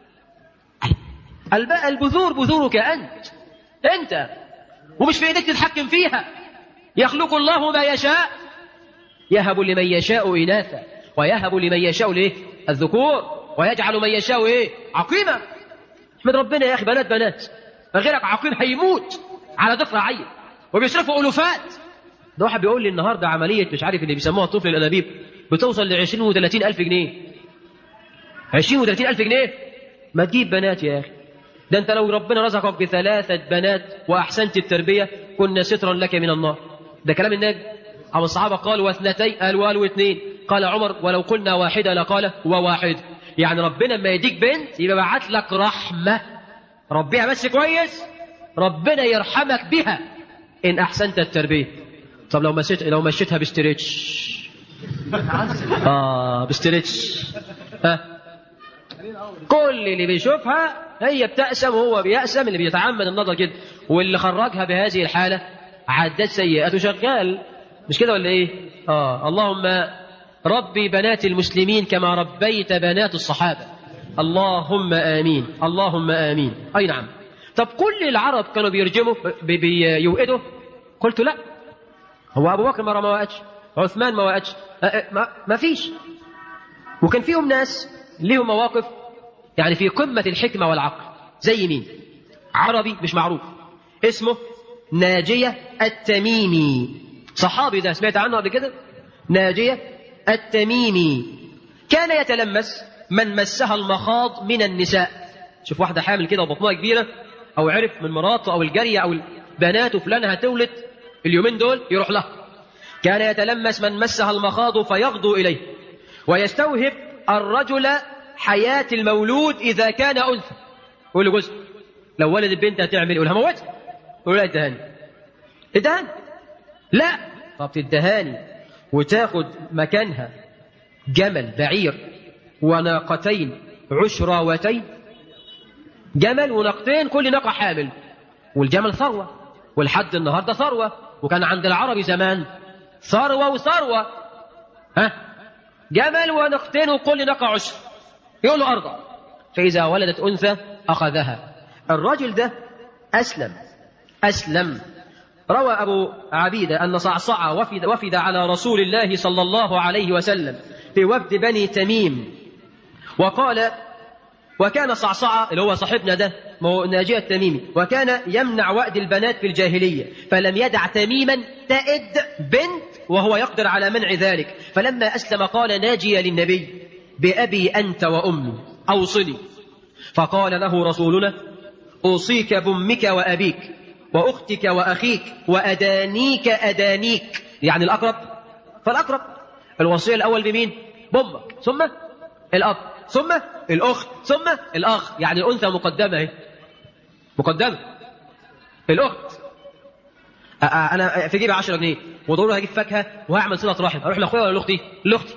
البذور بذورك أنت أنت ومش في إيديك تتحكم فيها يخلق الله ما يشاء يهب لمن يشاء إناثا ويهب لمن يشاء ليه الذكور ويجعل من يشاء إيه عقيما احمد ربنا يا أخي بنات بنات غيرك عقيم هيموت على ذكر عين وبيصرفوا ألوفات ده واحد بيقول لي النهارده عملية مش عارف اللي بيسموها طفل الأنابيب بتوصل ل 20 و30 ألف جنيه 20 و30 ألف جنيه ما تجيب بنات يا أخي ده أنت لو ربنا رزقك بثلاثة بنات وأحسنت التربية كنا سترا لك من النار ده كلام النبي أو الصحابة قالوا واثنتين قالوا قالوا اثنين قال عمر ولو قلنا واحدة لقال وواحد يعني ربنا لما يديك بنت يبقى بعت لك رحمة ربيها بس كويس ربنا يرحمك بها إن أحسنت التربية طب لو مشيت لو مشيتها بستريتش آه بستريتش ها كل اللي بيشوفها هي بتأسم وهو بيأسم اللي بيتعمد النظر كده واللي خرجها بهذه الحالة عدت سيئات شغال مش كده ولا ايه اه اللهم ربي بنات المسلمين كما ربيت بنات الصحابة اللهم آمين اللهم آمين أي نعم طب كل العرب كانوا بيرجموا بي بيوئدوا قلت لا هو أبو بكر مرة ما وقتش عثمان ما وقتش ما, ما فيش وكان فيهم ناس ليهم مواقف يعني في قمة الحكمة والعقل زي مين عربي مش معروف اسمه ناجية التميمي صحابي ده سمعت عنه قبل كده ناجية التميمي كان يتلمس من مسها المخاض من النساء شوف واحدة حامل كده وبطنها كبيرة أو عرف من مراته أو الجارية أو البنات وفلان هتولد اليومين دول يروح لها كان يتلمس من مسها المخاض فيغدو إليه ويستوهب الرجل حياة المولود إذا كان أنثى يقول له جزء لو ولد البنت هتعمل يقول هموتها يقول لا ادهاني ادهاني لا طب تدهاني وتاخد مكانها جمل بعير وناقتين عشراوتين جمل وناقتين كل ناقة حامل والجمل ثروة والحد النهاردة ثروة وكان عند العرب زمان ثروة وثروة ها جمل وناقتين وكل ناقة عشر يقول له أرضى فإذا ولدت أنثى أخذها الرجل ده أسلم أسلم روى أبو عبيدة أن صعصع وفد, وفد على رسول الله صلى الله عليه وسلم في وفد بني تميم وقال وكان صعصع اللي هو صاحبنا ده ناجية التميمي وكان يمنع وأد البنات في الجاهلية فلم يدع تميما تئد بنت وهو يقدر على منع ذلك فلما أسلم قال ناجية للنبي بأبي أنت وأمي أوصني فقال له رسولنا أوصيك بأمك وأبيك وأختك وأخيك وأدانيك أدانيك يعني الأقرب فالأقرب الوصية الأول بمين بأمك ثم الأب ثم الأخت ثم الأخ يعني الأنثى مقدمة اهي مقدمة الأخت أنا في جيبي 10 جنيه ودور هجيب فاكهة وهعمل صلة رحم أروح لأخويا ولا لأختي؟ لأختي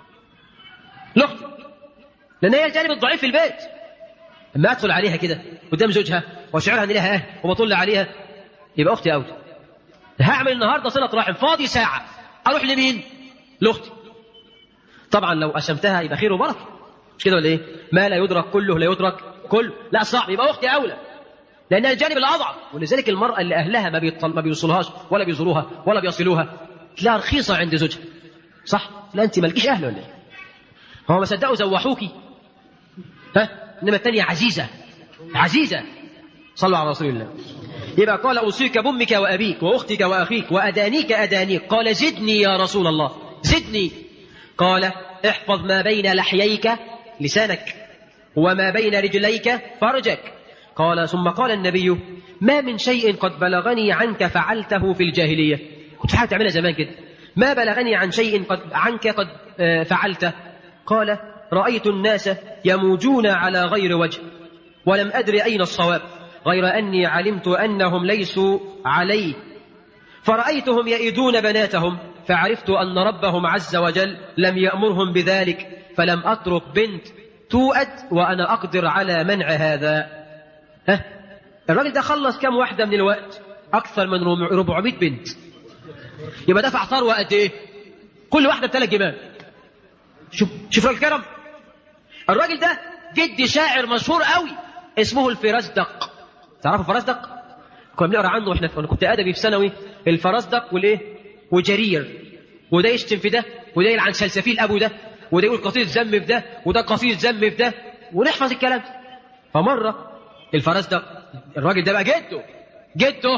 لأختي لأن هي الجانب الضعيف في البيت اما ادخل عليها كده قدام زوجها واشعرها ان لها اهل وبطل عليها يبقى اختي اوت هعمل النهارده صله رحم فاضي ساعه اروح لمين لاختي طبعا لو قسمتها يبقى خير وبركه مش كده ولا ايه ما لا يدرك كله لا يدرك كله لا صعب يبقى اختي اولى لانها الجانب الاضعف ولذلك المراه اللي اهلها ما بيطل ما بيوصلوهاش ولا بيزوروها ولا بيصلوها تلاقيها رخيصه عند زوجها صح لا انت مالكيش اهل ولا ايه هو ما صدقوا زوحوكي ها انما الثانيه عزيزه عزيزه صلوا على رسول الله يبقى قال اوصيك بامك وابيك واختك واخيك وادانيك ادانيك قال زدني يا رسول الله زدني قال احفظ ما بين لحييك لسانك وما بين رجليك فرجك قال ثم قال النبي ما من شيء قد بلغني عنك فعلته في الجاهليه كنت حاجه تعملها زمان كده ما بلغني عن شيء قد عنك قد فعلته قال رأيت الناس يموجون على غير وجه ولم أدر أين الصواب غير أني علمت أنهم ليسوا علي فرأيتهم يئدون بناتهم فعرفت أن ربهم عز وجل لم يأمرهم بذلك فلم أترك بنت توأد وأنا أقدر على منع هذا ها الراجل ده خلص كم واحدة من الوقت أكثر من 400 بنت يبقى دفع ثروة قد إيه كل واحدة بثلاث جمال شوف شوف الكرم الراجل ده جدي شاعر مشهور قوي اسمه الفرزدق تعرفوا الفرزدق كنا بنقرا عنه واحنا انا كنت ادبي في ثانوي الفرزدق والايه وجرير وده يشتم في ده وده يلعن سلسفيل ابو ده وده يقول قصيده ذم في ده وده قصيده ذم في ده ونحفظ الكلام فمره الفرزدق الراجل ده بقى جده جده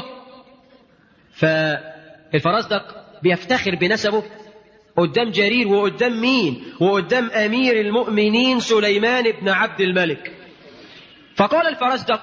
فالفرزدق بيفتخر بنسبه قدام جرير وقدام مين وقدام أمير المؤمنين سليمان بن عبد الملك فقال الفرزدق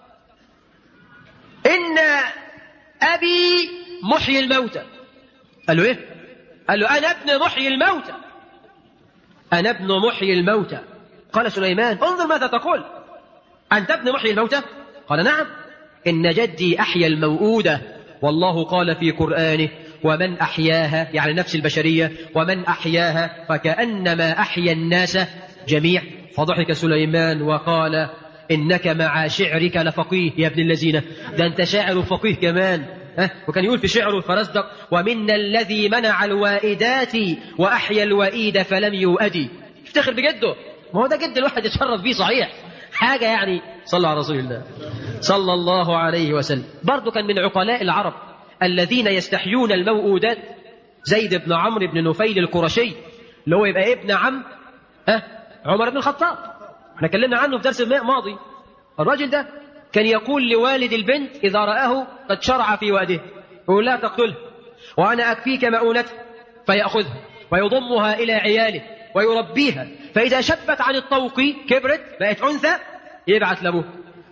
إن أبي محيي الموتى قال له إيه قال له أنا ابن محيي الموتى أنا ابن محيي الموتى قال سليمان انظر ماذا تقول أنت ابن محيي الموتى قال نعم إن جدي أحيا الموؤودة والله قال في قرآنه ومن أحياها يعني نفس البشرية ومن أحياها فكأنما أحيا الناس جميع فضحك سليمان وقال إنك مع شعرك لفقيه يا ابن الذين ده أنت شاعر فقيه كمان أه؟ وكان يقول في شعره الفرزدق ومنا الذي منع الوائدات وأحيا الوئيد فلم يؤدي افتخر بجده ما هو ده جد الواحد يتشرف بيه صحيح حاجة يعني صلى على رسول الله صلى الله عليه وسلم برضه كان من عقلاء العرب الذين يستحيون الموؤودات زيد بن عمرو بن نفيل القرشي اللي هو يبقى ابن عم أه عمر بن الخطاب احنا اتكلمنا عنه في درس الماضي الراجل ده كان يقول لوالد البنت إذا رآه قد شرع في وأده يقول لا تقتله وأنا أكفيك مؤونته فيأخذها ويضمها إلى عياله ويربيها فإذا شبت عن الطوق كبرت بقت أنثى يبعث لأبوه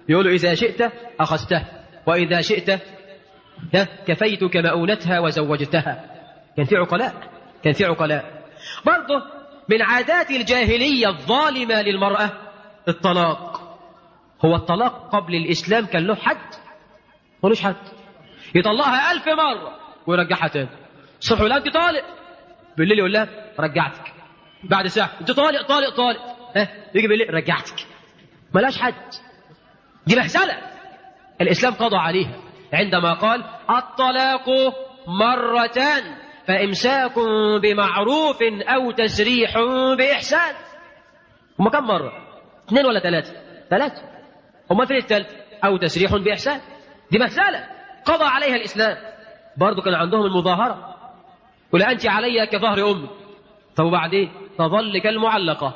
يقول له إذا شئت أخذته وإذا شئت ها، كفيتك مؤونتها وزوجتها كان في عقلاء كان في عقلاء برضه من عادات الجاهلية الظالمة للمرأة الطلاق هو الطلاق قبل الإسلام كان له حد ملوش حد يطلقها ألف مرة ويرجعها تاني الصبح يقول لها أنت طالق بالليل يقول لها رجعتك بعد ساعة أنت طالق طالق طالق ها يجي بالليل رجعتك ملاش حد دي مهزلة الإسلام قضى عليها عندما قال الطلاق مرتان فإمساك بمعروف أو تسريح بإحسان هما كم مرة؟ اثنين ولا ثلاثة؟ ثلاثة هما فين الثالث؟ أو تسريح بإحسان دي مسألة قضى عليها الإسلام برضو كان عندهم المظاهرة ولا أنت علي كظهر أمي طب وبعدين تظل كالمعلقة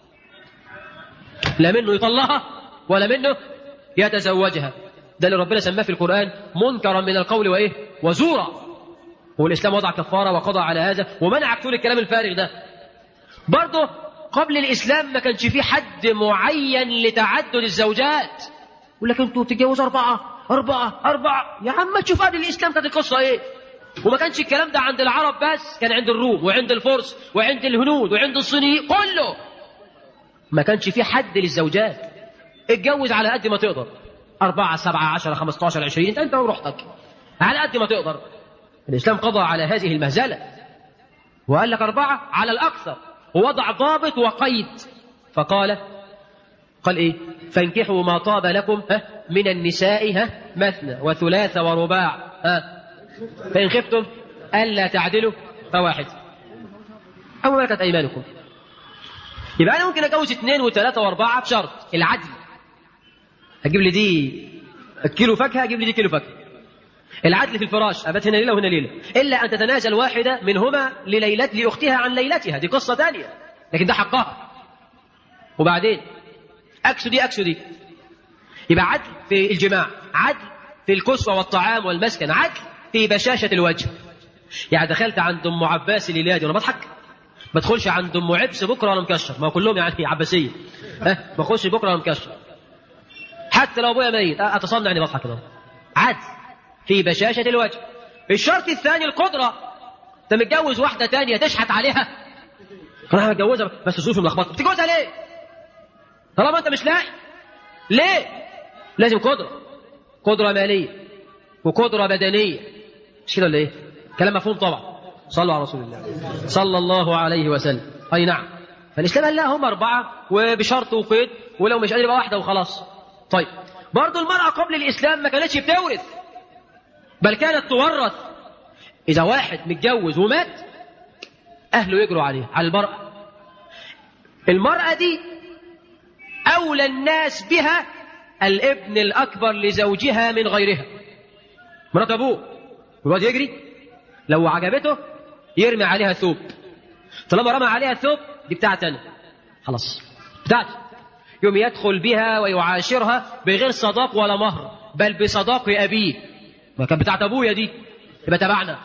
لا منه يطلقها ولا منه يتزوجها ده اللي ربنا سماه في القرآن منكرا من القول وإيه وزورا والإسلام وضع كفارة وقضى على هذا ومنع كل الكلام الفارغ ده برضه قبل الإسلام ما كانش في حد معين لتعدد الزوجات يقول لك انتوا بتتجوزوا أربعة أربعة أربعة يا عم تشوف قبل الإسلام كانت القصة إيه وما كانش الكلام ده عند العرب بس كان عند الروم وعند الفرس وعند الهنود وعند الصينيين كله ما كانش في حد للزوجات اتجوز على قد ما تقدر أربعة سبعة عشرة خمسة عشر عشرين أنت وروحتك على قد ما تقدر الإسلام قضى على هذه المهزلة وقال لك أربعة على الأكثر ووضع ضابط وقيد فقال قال إيه فانكحوا ما طاب لكم ها من النساء ها مثنى وثلاث ورباع ها فإن خفتم ألا تعدلوا فواحد أو ملكت أيمانكم يبقى أنا ممكن أتجوز اثنين وثلاثة وأربعة بشرط العدل أجيب لي دي كيلو فاكهة أجيب لي دي كيلو فاكهة العدل في الفراش أبت هنا ليلة وهنا ليلة إلا أن تتنازل واحدة منهما لليلة لأختها عن ليلتها دي قصة ثانية لكن ده حقها وبعدين أكسو دي أكسو دي يبقى عدل في الجماع عدل في الكسوة والطعام والمسكن عدل في بشاشة الوجه يعني دخلت عند أم عباس الليلة دي وأنا بضحك ما ادخلش عند أم عبس بكرة وأنا مكشر ما هو كلهم يعني عباسية ها ما اخش بكرة وأنا مكشر حتى لو أبويا ميت أتصنع إني بضحك كده عدل في بشاشة الوجه الشرط الثاني القدرة انت متجوز واحدة تانية تشحت عليها انا متجوزها بس ظروفي ملخبطة بتتجوزها ليه؟ طالما انت مش لاقي ليه؟ لازم قدرة قدرة مالية وقدرة بدنية مش كده ولا ايه؟ كلام مفهوم طبعا صلوا على رسول الله صلى الله عليه وسلم اي نعم فالاسلام قال لا هم اربعة وبشرط وقيد ولو مش قادر يبقى واحدة وخلاص طيب برضه المرأة قبل الإسلام ما كانتش بتورث بل كانت تورث إذا واحد متجوز ومات أهله يجروا عليه على المرأة المرأة دي أولى الناس بها الابن الأكبر لزوجها من غيرها مرات أبوه الواد يجري لو عجبته يرمي عليها ثوب طالما رمى عليها ثوب دي بتاعتي أنا خلاص بتاعتي يوم يدخل بها ويعاشرها بغير صداق ولا مهر بل بصداق أبيه ما كانت بتاعت ابويا دي يبقى تبعنا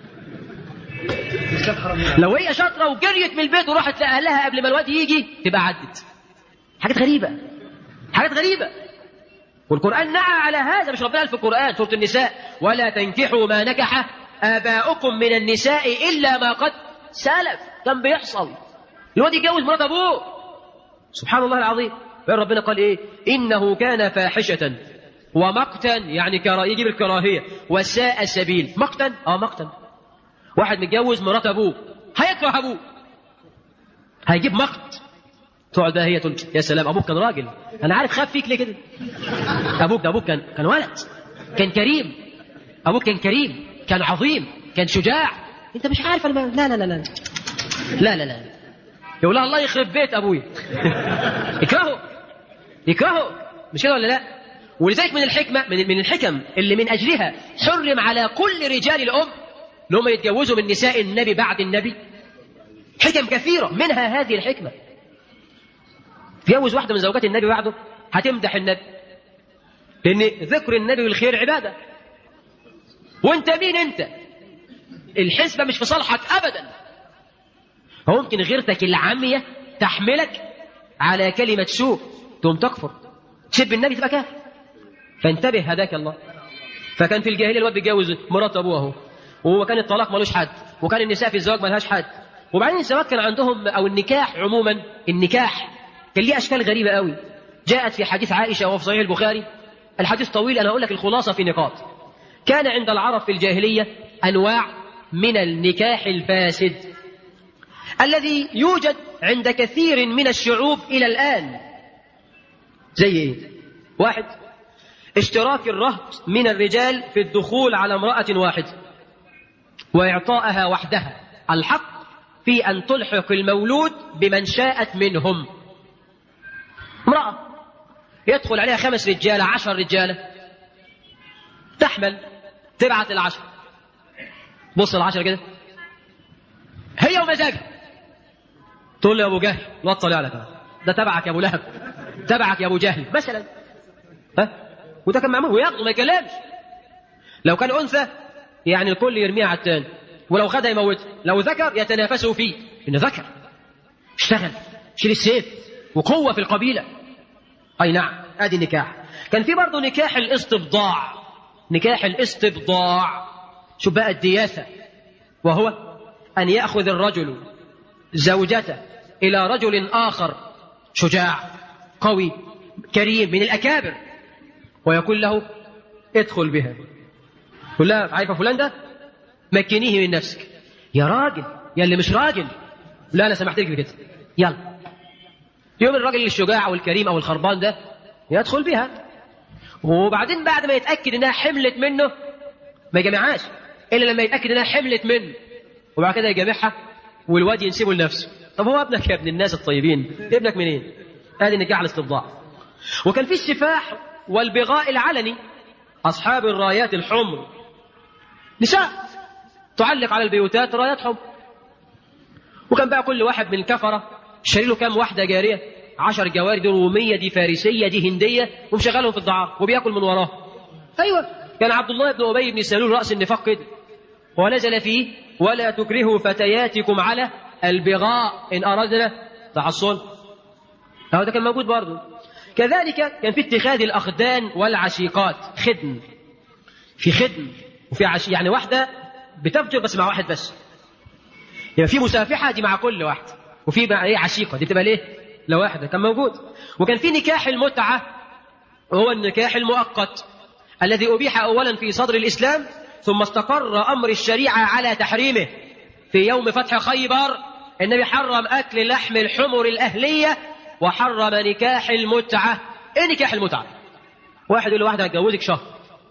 لو هي شاطره وجريت من البيت وراحت لاهلها قبل ما الواد يجي تبقى عدت حاجات غريبه حاجات غريبه والقران نعى على هذا مش ربنا قال في القران سوره النساء ولا تنكحوا ما نكح اباؤكم من النساء الا ما قد سلف كان بيحصل الواد يتجوز مرات ابوه سبحان الله العظيم ربنا قال ايه انه كان فاحشه ومقتا يعني كرا يجيب الكراهية وساء السبيل مقتا اه مقتا واحد متجوز مرات ابوه هيكره ابوه هيجيب مقت تقعد بقى هي تقول يا سلام ابوك كان راجل انا عارف خاف فيك ليه كده ابوك ده ابوك كان كان ولد كان كريم ابوك كان كريم كان عظيم كان شجاع انت مش عارف الم... لا لا لا لا لا لا لا يقول لها الله يخرب بيت ابويا يكرهه يكرهه مش كده ولا لا ولذلك من الحكمة من من الحكم اللي من أجلها حرم على كل رجال الأم اللي هم يتجوزوا من نساء النبي بعد النبي حكم كثيرة منها هذه الحكمة تجوز واحدة من زوجات النبي بعده هتمدح النبي لأن ذكر النبي والخير عبادة وانت مين انت الحسبة مش في صالحك أبدا ممكن غيرتك العامية تحملك على كلمة سوء تقوم تكفر تسب النبي تبقى كافر فانتبه هداك الله فكان في الجاهليه الواد بيتجوز مرات ابوه اهو وكان الطلاق ملوش حد وكان النساء في الزواج ملهاش حد وبعدين الزواج كان عندهم او النكاح عموما النكاح كان ليه اشكال غريبه قوي جاءت في حديث عائشه وفي صحيح البخاري الحديث طويل انا اقول لك الخلاصه في نقاط كان عند العرب في الجاهليه انواع من النكاح الفاسد الذي يوجد عند كثير من الشعوب الى الان زي ايه واحد اشتراك الرهط من الرجال في الدخول على امراه واحده واعطائها وحدها الحق في ان تلحق المولود بمن شاءت منهم امراه يدخل عليها خمس رجاله عشر رجاله تحمل تبعت العشر بص العشر كده هي ومزاجها تقول له يا ابو جهل وطل على ده ده تبعك يا ابو لهب تبعك يا ابو جهل مثلا ها وده كان معمول وياخده ما يكلمش لو كان انثى يعني الكل يرميها على التاني ولو خدها يموتها لو ذكر يتنافسوا فيه ان ذكر اشتغل شيل السيف وقوه في القبيله اي نعم ادي النكاح كان في برضه نكاح الاستبضاع نكاح الاستبضاع شوف بقى الدياثه وهو ان ياخذ الرجل زوجته الى رجل اخر شجاع قوي كريم من الاكابر ويقول له ادخل بها يقول لها عارفه فلان ده مكنيه من نفسك يا راجل يا اللي مش راجل لا انا سمحت لك كده يلا يوم الراجل الشجاع او الكريم او الخربان ده يدخل بها وبعدين بعد ما يتاكد انها حملت منه ما يجامعهاش الا لما يتاكد انها حملت منه وبعد كده يجامعها والواد ينسبه لنفسه طب هو ابنك يا ابن الناس الطيبين ابنك منين ادي نكاح الاستبضاع وكان في السفاح والبغاء العلني اصحاب الرايات الحمر نساء تعلق على البيوتات رايات حمر وكان بقى كل واحد من الكفره شاري له كام واحده جاريه عشر جواري دي روميه دي فارسيه دي هنديه ومشغلهم في الدعاره وبياكل من وراهم ايوه كان عبد الله بن ابي بن سلول راس النفاق كده ونزل فيه ولا تكرهوا فتياتكم على البغاء ان اردنا تحصن هذا ده كان موجود برضه كذلك كان في اتخاذ الاخدان والعشيقات خدم في خدم وفي عش... يعني واحده بتفجر بس مع واحد بس يبقى في مسافحه دي مع كل واحد وفي بقى ايه عشيقه دي بتبقى ليه لواحده كان موجود وكان في نكاح المتعه وهو النكاح المؤقت الذي ابيح اولا في صدر الاسلام ثم استقر امر الشريعه على تحريمه في يوم فتح خيبر النبي حرم اكل لحم الحمر الاهليه وحرم نكاح المتعه ايه نكاح المتعه واحد يقول لواحده هتجوزك شهر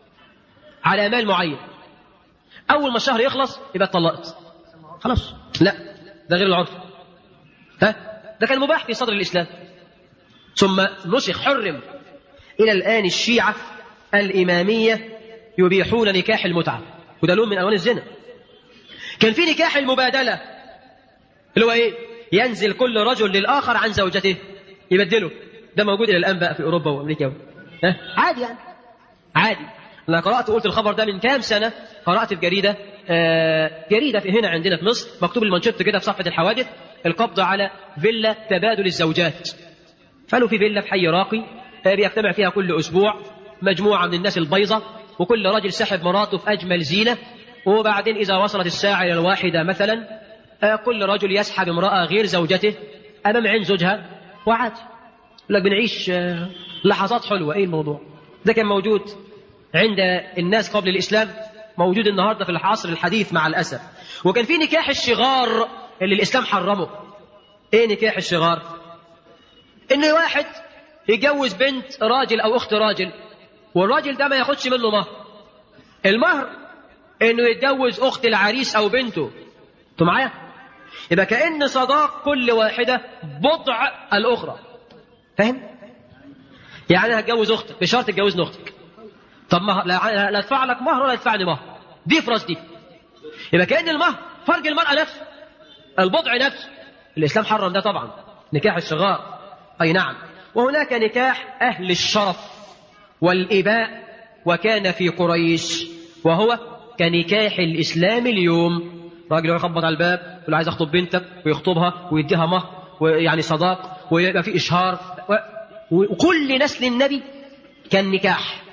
على مال معين اول ما الشهر يخلص يبقى اتطلقت خلاص لا ده غير العرف ها ده كان مباح في صدر الاسلام ثم نسخ حرم الى الان الشيعه الاماميه يبيحون نكاح المتعه وده لون من الوان الزنا كان في نكاح المبادله اللي هو ايه ينزل كل رجل للاخر عن زوجته يبدله ده موجود الى الان بقى في اوروبا وامريكا ها عادي يعني عادي انا قرات وقلت الخبر ده من كام سنه قرات في جريده آه جريده في هنا عندنا في مصر مكتوب المانشيت كده في صفحه الحوادث القبض على فيلا تبادل الزوجات قالوا في فيلا في حي راقي آه بيجتمع فيها كل اسبوع مجموعه من الناس البيضه وكل راجل سحب مراته في اجمل زينه وبعدين اذا وصلت الساعه الى الواحده مثلا آه كل رجل يسحب امراه غير زوجته امام عين زوجها وعاد لك بنعيش آه لحظات حلوه ايه الموضوع ده كان موجود عند الناس قبل الإسلام موجود النهاردة في العصر الحديث مع الأسف وكان في نكاح الشغار اللي الإسلام حرمه إيه نكاح الشغار إن واحد يجوز بنت راجل أو أخت راجل والراجل ده ما ياخدش منه مهر المهر إنه يتجوز أخت العريس أو بنته أنتوا معايا؟ يبقى كأن صداق كل واحدة بضع الأخرى فاهم؟ يعني هتجوز أختك بشرط تتجوزني أختك طب ما لا, لا ادفع لك مهر ولا يدفعني مهر دي في راس دي يبقى كأن المهر فرج المرأة نفسه البضع نفسه الإسلام حرم ده طبعا نكاح الصغار أي نعم وهناك نكاح أهل الشرف والإباء وكان في قريش وهو كنكاح الإسلام اليوم راجل يخبط على الباب يقول عايز أخطب بنتك ويخطبها ويديها مهر ويعني صداق ويبقى في إشهار وكل نسل النبي كان نكاح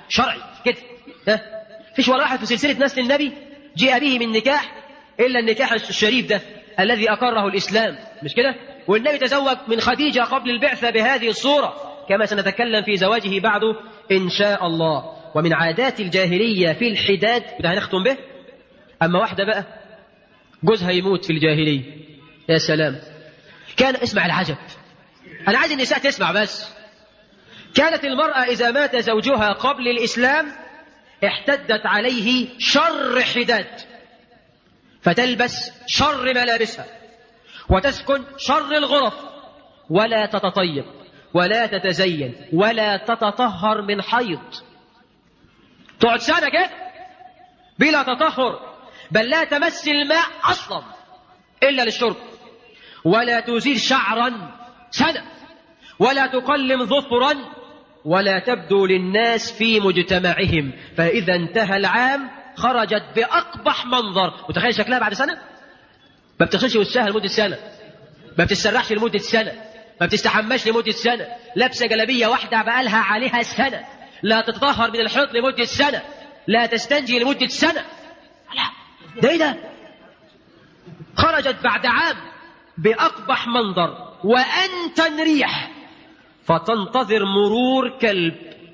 شرعي كده ها فيش ولا واحد في سلسلة نسل النبي جاء به من نكاح إلا النكاح الشريف ده الذي أقره الإسلام مش كده والنبي تزوج من خديجة قبل البعثة بهذه الصورة كما سنتكلم في زواجه بعد إن شاء الله ومن عادات الجاهلية في الحداد وده هنختم به أما واحدة بقى جوزها يموت في الجاهلية يا سلام كان اسمع العجب أنا عايز النساء تسمع بس كانت المرأة إذا مات زوجها قبل الإسلام احتدت عليه شر حداد فتلبس شر ملابسها وتسكن شر الغرف ولا تتطيب ولا تتزين ولا تتطهر من حيض تقعد سنة كده بلا تطهر بل لا تمس الماء أصلا إلا للشرب ولا تزيل شعرا سنة ولا تقلم ظفرا ولا تبدو للناس في مجتمعهم فإذا انتهى العام خرجت بأقبح منظر وتخيل شكلها بعد سنة ما بتغسلش وشها لمدة سنة ما بتتسرحش لمدة سنة ما بتستحماش لمدة سنة لابسة جلابية واحدة بقالها عليها سنة لا تتطهر من الحيض لمدة سنة لا تستنجي لمدة سنة لا ده ايه ده خرجت بعد عام بأقبح منظر وأنتن ريح فتنتظر مرور كلب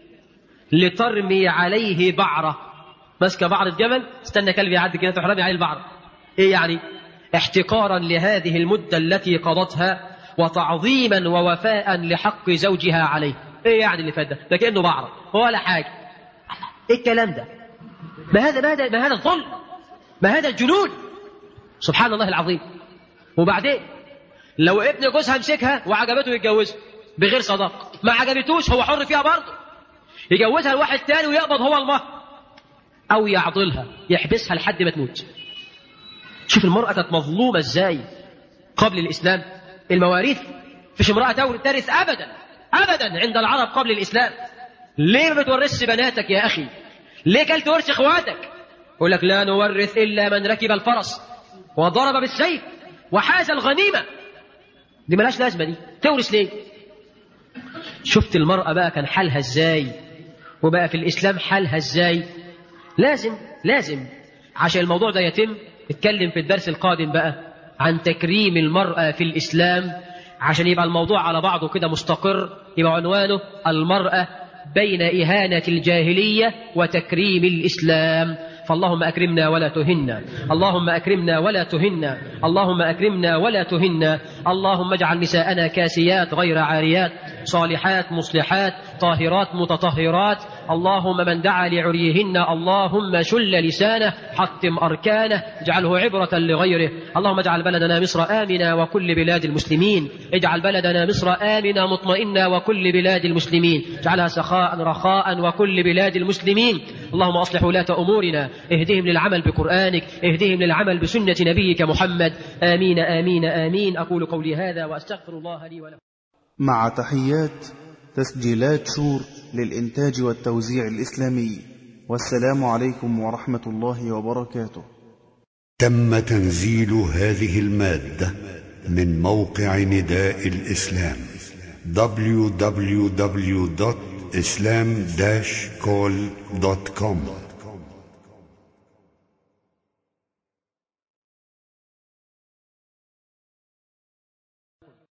لترمي عليه بعرة ماسكة بعرة جمل استنى كلب يعدي كده تحرمي عليه البعرة ايه يعني احتقارا لهذه المدة التي قضتها وتعظيما ووفاء لحق زوجها عليه ايه يعني اللي فات ده ده كأنه بعرة ولا حاجة ايه الكلام ده ما هذا ما هذا ما هذا الظلم ما هذا الجنون سبحان الله العظيم وبعدين لو ابن جوزها مسكها وعجبته يتجوزها بغير صداقة ما عجبتوش هو حر فيها برضه يجوزها لواحد تاني ويقبض هو المهر أو يعضلها يحبسها لحد ما تموت شوف المرأة كانت مظلومة ازاي قبل الإسلام المواريث فيش امرأة ترث أبدا أبدا عند العرب قبل الإسلام ليه ما بتورثش بناتك يا أخي ليه كل تورث إخواتك يقول لك لا نورث إلا من ركب الفرس وضرب بالسيف وحاز الغنيمة دي ملاش لازمة دي تورث ليه شفت المرأة بقى كان حالها ازاي وبقى في الإسلام حالها ازاي لازم لازم عشان الموضوع ده يتم اتكلم في الدرس القادم بقى عن تكريم المرأة في الإسلام عشان يبقى الموضوع على بعضه كده مستقر يبقى عنوانه المرأة بين إهانة الجاهلية وتكريم الإسلام فاللهم أكرمنا ولا تهنا اللهم أكرمنا ولا تهنا اللهم أكرمنا ولا تهنا اللهم اجعل نساءنا كاسيات غير عاريات صالحات مصلحات طاهرات متطهرات اللهم من دعا لعريهن اللهم شل لسانه حطم أركانه اجعله عبرة لغيره اللهم اجعل بلدنا مصر آمنا وكل بلاد المسلمين اجعل بلدنا مصر آمنا مطمئنا وكل بلاد المسلمين اجعلها سخاء رخاء وكل بلاد المسلمين اللهم أصلح ولاة أمورنا اهدهم للعمل بقرآنك اهدهم للعمل بسنة نبيك محمد آمين آمين آمين أقول قولي هذا وأستغفر الله لي ولكم مع تحيات تسجيلات شور للإنتاج والتوزيع الإسلامي والسلام عليكم ورحمة الله وبركاته تم تنزيل هذه المادة من موقع نداء الإسلام www.islam-call.com